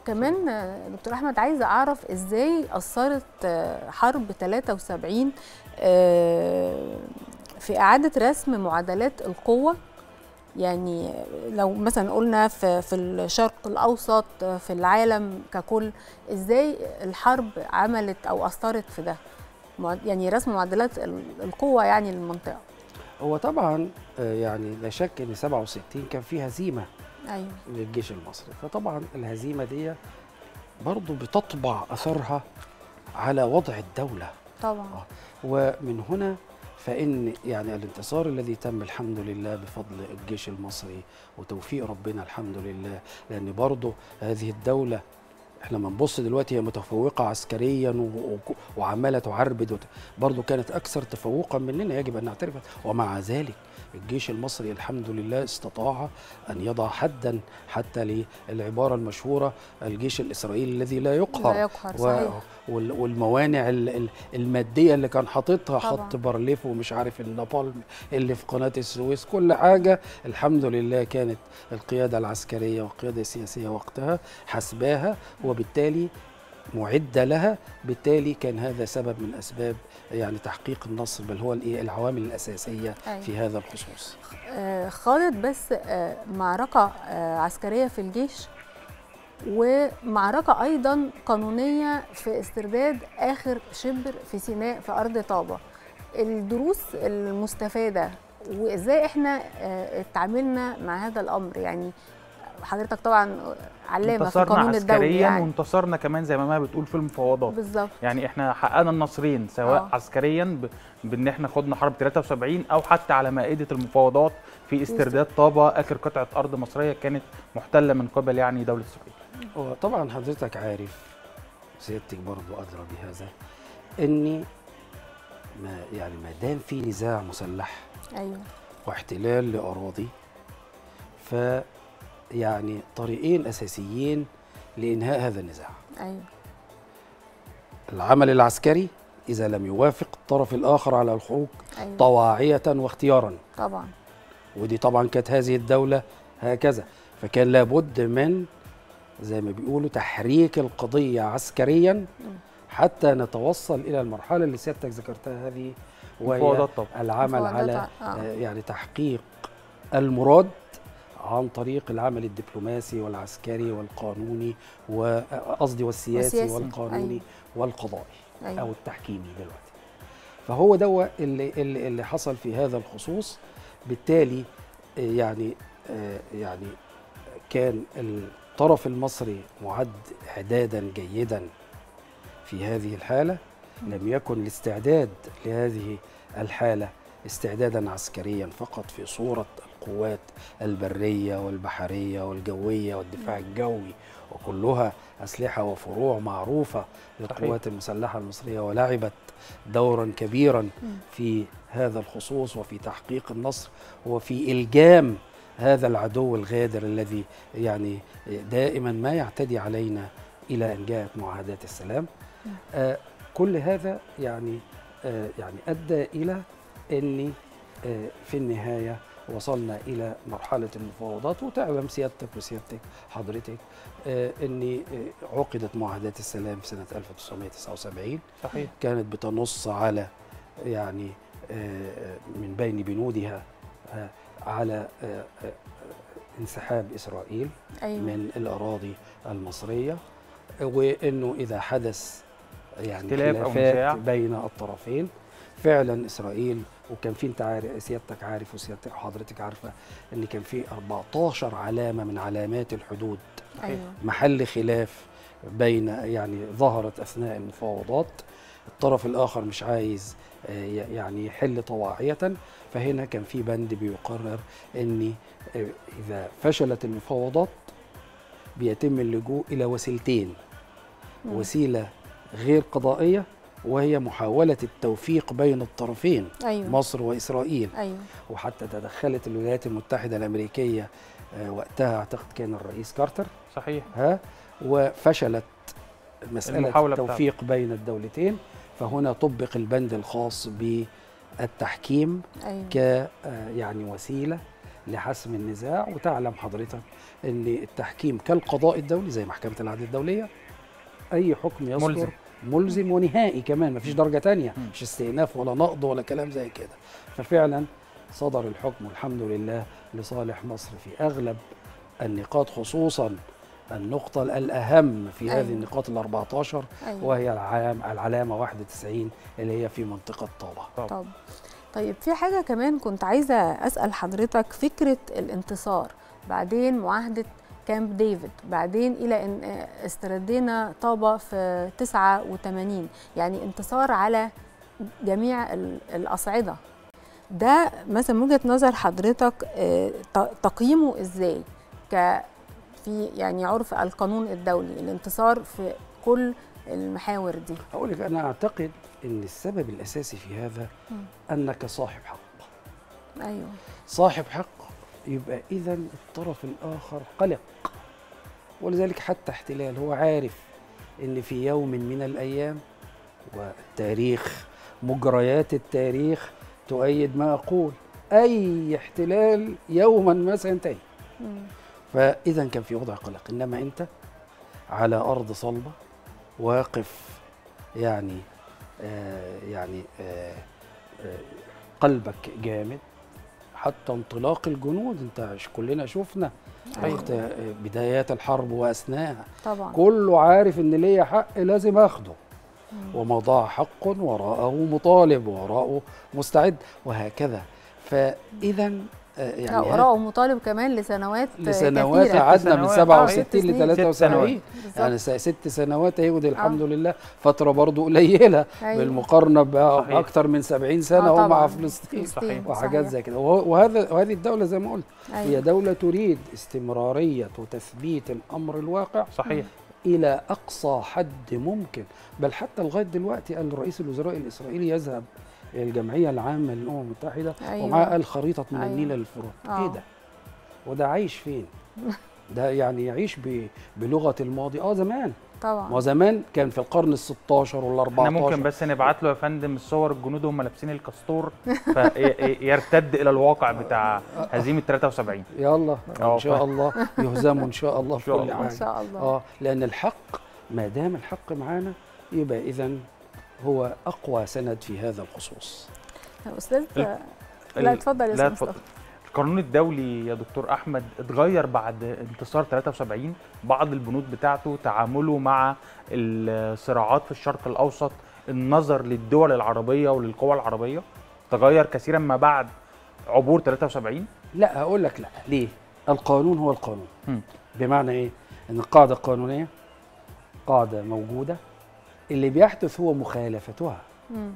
كمان آه، دكتور احمد عايزه اعرف ازاي اثرت آه، حرب 73 آه، في اعاده رسم معادلات القوه يعني لو مثلا قلنا في في الشرق الاوسط آه، في العالم ككل ازاي الحرب عملت او اثرت في ده مع- يعني رسم معادلات ال- القوه يعني للمنطقه هو طبعا آه، يعني لا شك ان 67 كان في هزيمه ايوه للجيش المصري فطبعا الهزيمه دي برضه بتطبع اثرها على وضع الدوله طبعا ومن هنا فإن يعني الانتصار الذي تم الحمد لله بفضل الجيش المصري وتوفيق ربنا الحمد لله لأن برضه هذه الدولة احنا لما نبص دلوقتي هي متفوقة عسكريا و- و- وعمالة تعربد وت- برضه كانت أكثر تفوقا مننا يجب أن نعترف ومع ذلك الجيش المصري الحمد لله استطاع أن يضع حدا حتى للعبارة المشهورة الجيش الإسرائيلي الذي لا يقهر لا يقهر و- صحيح وال- والموانع ال- ال- الماديه اللي كان حاططها طبعاً. خط بارليف ومش عارف النابالم اللي في قناه السويس كل حاجه الحمد لله كانت القياده العسكريه والقياده السياسيه وقتها حسباها وبالتالي معده لها بالتالي كان هذا سبب من اسباب يعني تحقيق النصر بل هو الإيه؟ العوامل الاساسيه أيوة. في هذا الخصوص آه، خاضت بس آه، معركة آه، عسكرية في الجيش ومعركة أيضا قانونية في استرداد آخر شبر في سيناء في أرض طابة الدروس المستفادة وإزاي إحنا آه، اتعاملنا مع هذا الأمر يعني حضرتك طبعا علامة في انتصرنا القانون الدولي عسكريا يعني وانتصرنا كمان زي ما ما بتقول في المفاوضات بالظبط يعني احنا حققنا النصرين سواء آه. عسكريا ب- بان احنا خدنا حرب 73 او حتى على مائده المفاوضات في استرداد طابه اخر قطعه ارض مصريه كانت محتله من قبل يعني دوله اسرائيل وطبعا حضرتك عارف سيادتك برضو أدرى بهذا إن ما يعني ما دام في نزاع مسلح أيوه واحتلال لأراضي ف يعني طريقين أساسيين لإنهاء هذا النزاع أيوه العمل العسكري إذا لم يوافق الطرف الآخر على الخروج أيوه طواعية واختيارا طبعا ودي طبعا كانت هذه الدولة هكذا فكان لابد من زي ما بيقولوا تحريك القضية عسكريا حتى نتوصل إلى المرحلة اللي سيادتك ذكرتها هذه وهي مفاوضات طبعا العمل مفاوضات على آه. آه، يعني تحقيق المراد عن طريق العمل الدبلوماسي والعسكري والقانوني وقصدي والسياسي والسياسي، والقانوني أيوة. والقضائي أيوه او التحكيمي دلوقتي فهو ده اللي, اللي اللي حصل في هذا الخصوص بالتالي آه، يعني آه، يعني كان الطرف المصري معد اعدادا جيدا في هذه الحاله لم يكن الاستعداد لهذه الحاله استعدادا عسكريا فقط في صوره القوات البريه والبحريه والجويه والدفاع الجوي وكلها اسلحه وفروع معروفه للقوات المسلحه المصريه ولعبت دورا كبيرا في هذا الخصوص وفي تحقيق النصر وفي الجام هذا العدو الغادر الذي يعني دائما ما يعتدي علينا الى ان جاءت معاهدات السلام آه كل هذا يعني آه يعني ادى الى ان آه في النهايه وصلنا الى مرحله المفاوضات وتعلم سيادتك وسيادتك حضرتك آه ان آه عقدت معاهدات السلام سنه 1979 صحيح كانت بتنص على يعني آه، من بين بنودها آه، على آه، آه، انسحاب اسرائيل أيوه من الاراضي المصريه وانه اذا حدث يعني اختلاف أو خلافات نزاع. بين الطرفين فعلا اسرائيل وكان في انت عارف سيادتك عارف وسيادتك حضرتك عارفه ان كان في 14 علامه من علامات الحدود أيوه محل خلاف بين يعني ظهرت اثناء المفاوضات الطرف الاخر مش عايز آه، ي- يعني يحل طواعيه فهنا كان في بند بيقرر ان آه، اذا فشلت المفاوضات بيتم اللجوء الى وسيلتين مم. وسيله غير قضائيه وهي محاوله التوفيق بين الطرفين أيوه مصر واسرائيل أيوه وحتى تدخلت الولايات المتحده الامريكيه آه، وقتها اعتقد كان الرئيس كارتر صحيح ها وفشلت مسألة المحاولة التوفيق بين الدولتين فهنا طبق البند الخاص بالتحكيم أيوه ك آه، يعني وسيلة لحسم النزاع وتعلم حضرتك ان التحكيم كالقضاء الدولي زي محكمه العدل الدوليه اي حكم يصدر ملزم. ملزم ونهائي كمان مفيش درجه تانية مم. مش استئناف ولا نقض ولا كلام زي كده ففعلا صدر الحكم والحمد لله لصالح مصر في اغلب النقاط خصوصا النقطة الأهم في أيوة. هذه النقاط ال 14 أيوة. وهي العلام العلامة 91 اللي هي في منطقة طابة طب طيب في حاجة كمان كنت عايزة أسأل حضرتك فكرة الانتصار بعدين معاهدة كامب ديفيد بعدين إلى أن استردينا طابة في 89 يعني انتصار على جميع ال- الأصعدة ده مثلا من وجهة نظر حضرتك آه، ت- تقييمه إزاي ك في يعني عرف القانون الدولي الانتصار في كل المحاور دي أقول لك أنا أعتقد أن السبب الأساسي في هذا مم. أنك صاحب حق أيوه صاحب حق يبقى إذا الطرف الآخر قلق ولذلك حتى احتلال هو عارف أن في يوم من الأيام والتاريخ مجريات التاريخ تؤيد ما أقول أي احتلال يوما ما سينتهي مم. فإذا كان في وضع قلق إنما أنت على أرض صلبة واقف يعني آه يعني آه آه قلبك جامد حتى انطلاق الجنود انت ش- كلنا شفنا أيوة. وقت آه، بدايات الحرب واثناءها طبعا كله عارف ان ليا حق لازم اخده مم. ومضى حق وراءه مطالب وراءه مستعد وهكذا فاذا آه، لا يعني ها- وراءه مطالب كمان لسنوات لسنوات كثيرة. قعدنا من سنوات. 67 ست سنين. ل ست 73 سنوات. بالظبط. يعني س- ست سنوات يهود الحمد لله فتره برضو قليله أيوة. بالمقارنه صحيح. باكثر من 70 سنه آه ومع طبعاً. فلسطين صحيح. وحاجات صحيح. زي كده وهو- وهذا وهذه الدوله زي ما قلت هي أيوة. دوله تريد استمراريه وتثبيت الامر الواقع صحيح الى اقصى حد ممكن بل حتى لغايه دلوقتي قال رئيس الوزراء الاسرائيلي يذهب الى الجمعيه العامه للامم المتحده أيوة. ومعاه قال خريطه من أيوة. النيل للفرات آه. ايه ده وده عايش فين ده يعني يعيش ب- بلغه الماضي اه زمان طبعا وزمان كان في القرن ال16 وال 14 احنا ممكن بس نبعت له يا فندم الصور الجنود وهم لابسين الكاستور فيرتد الى الواقع بتاع هزيمه 73 يلا آه، ان شاء ف- الله يهزموا ان شاء الله في شاء كل الله. ان حاجه شاء الله اه لان الحق ما دام الحق معانا يبقى اذا هو اقوى سند في هذا الخصوص يا استاذ ال- لا اتفضل يا لا استاذ اتفضل. مصطفى القانون الدولي يا دكتور احمد اتغير بعد انتصار 73 بعض البنود بتاعته تعامله مع الصراعات في الشرق الاوسط النظر للدول العربيه وللقوى العربيه تغير كثيرا ما بعد عبور 73 لا هقول لك لا ليه القانون هو القانون مم. بمعنى ايه ان القاعده القانونيه قاعده موجوده اللي بيحدث هو مخالفتها مم.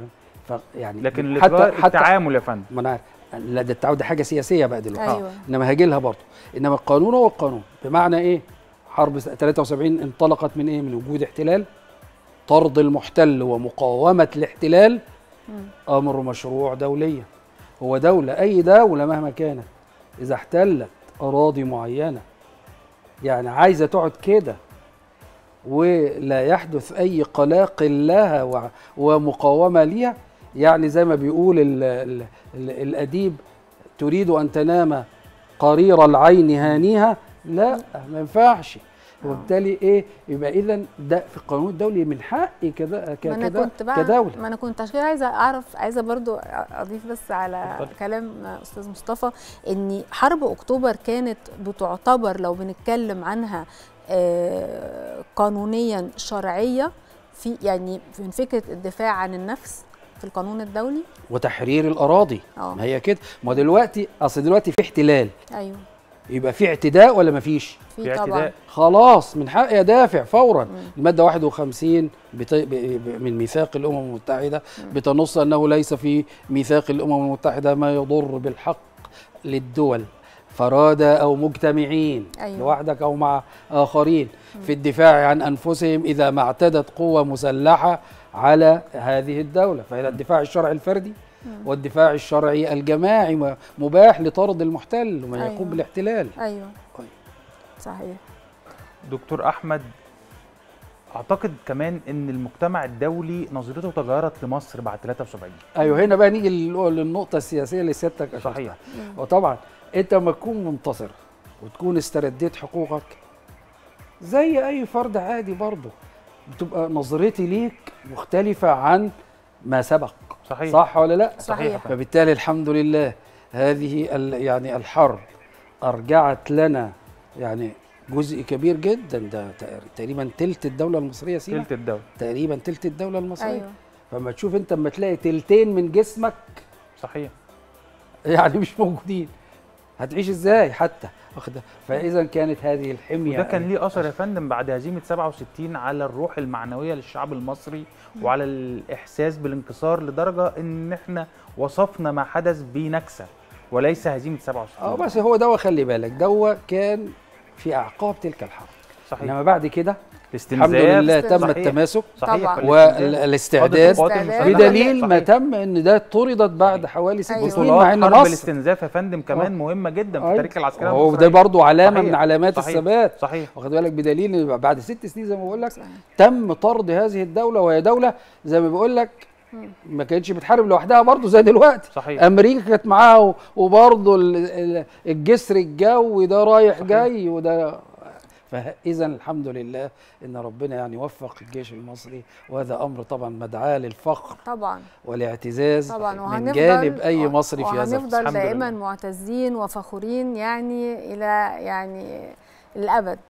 فيعني لكن حتى حتى حتى التعامل يا فندم ما انا عارف. لا ده التعود ده حاجه سياسيه بقى دلوقتي ايوه انما هاجي لها برضه انما القانون هو القانون بمعنى ايه حرب 73 انطلقت من ايه من وجود احتلال طرد المحتل ومقاومه الاحتلال مم. امر مشروع دوليا هو دوله اي دوله مهما كانت اذا احتلت اراضي معينه يعني عايزه تقعد كده ولا يحدث اي قلاق لها وع- ومقاومه ليها يعني زي ما بيقول ال ال ال الاديب تريد ان تنام قرير العين هانيها لا ما ينفعش وبالتالي ايه يبقى اذا ده في القانون الدولي من حقي كده ك- ما انا كده كنت بقى كدوله ما انا كنت عشان كده عايزه اعرف عايزه برضو اضيف بس على اتفضلي. كلام استاذ مصطفى ان حرب اكتوبر كانت بتعتبر لو بنتكلم عنها آه، قانونيا شرعيه في يعني من فكره الدفاع عن النفس في القانون الدولي وتحرير الاراضي اه ما هي كده ما دلوقتي اصل دلوقتي في احتلال ايوه يبقى في اعتداء ولا ما فيش في في طبعا اعتداء خلاص من حقي ادافع فورا مم. الماده 51 بت... ب... ب... من ميثاق الامم المتحده بتنص انه ليس في ميثاق الامم المتحده ما يضر بالحق للدول فرادى او مجتمعين أيوة. لوحدك او مع اخرين في الدفاع عن انفسهم اذا ما اعتدت قوه مسلحه على هذه الدوله فالى الدفاع الشرعي الفردي والدفاع الشرعي الجماعي م- مباح لطرد المحتل ومن أيوة. يقوم بالاحتلال ايوه طيب. صحيح دكتور احمد اعتقد كمان ان المجتمع الدولي نظرته تغيرت لمصر بعد 73 ايوه هنا بقى نيجي لل- للنقطه السياسيه اللي سيادتك أشرت صحيح مم. وطبعا انت لما تكون منتصر وتكون استرديت حقوقك زي اي فرد عادي برضه بتبقى نظرتي ليك مختلفه عن ما سبق صحيح صح ولا لا صحيح فبالتالي الحمد لله هذه ال- يعني الحرب ارجعت لنا يعني جزء كبير جدا ده تق- تقريبا تلت الدوله المصريه سيما تلت الدولة تقريبا تلت الدوله المصريه ايوه فما تشوف انت اما تلاقي تلتين من جسمك صحيح يعني مش موجودين هتعيش ازاي حتى واخد فاذا كانت هذه الحميه وده كان ليه اثر يا فندم بعد هزيمه 67 على الروح المعنويه للشعب المصري وعلى الاحساس بالانكسار لدرجه ان احنا وصفنا ما حدث بنكسه وليس هزيمه 67 اه بس هو دوا خلي بالك دوا كان في اعقاب تلك الحرب صحيح انما بعد كده الاستنزاف الحمد لله تم صحيح. التماسك طبعاً. صحيح والاستنزاف. والاستعداد قادة القوات استعداد. المسلحة. بدليل ما صحيح. تم ان ده طردت بعد حوالي ست أيوة. سنين مع بطولات ان حرب مصر الاستنزاف يا فندم كمان آه. مهمه جدا في أيوة. تاريخ العسكريه هو ده المصريه برضو علامه صحيح. من علامات صحيح. الثبات صحيح واخد بالك بدليل ان بعد ست سنين زي ما بقول لك صحيح. تم طرد هذه الدوله وهي دوله زي ما بقول لك مم. ما كانتش بتحارب لوحدها برضو زي دلوقتي صحيح امريكا كانت معاها و- وبرضه ال- ال- الجسر الجوي ده رايح صحيح. جاي وده فاذا الحمد لله ان ربنا يعني وفق الجيش المصري وهذا امر طبعا مدعاه للفخر طبعا والاعتزاز طبعا من وهنفضل جانب اي مصري في هذا وهنفضل الحمد دائما لله. معتزين وفخورين يعني الى يعني الابد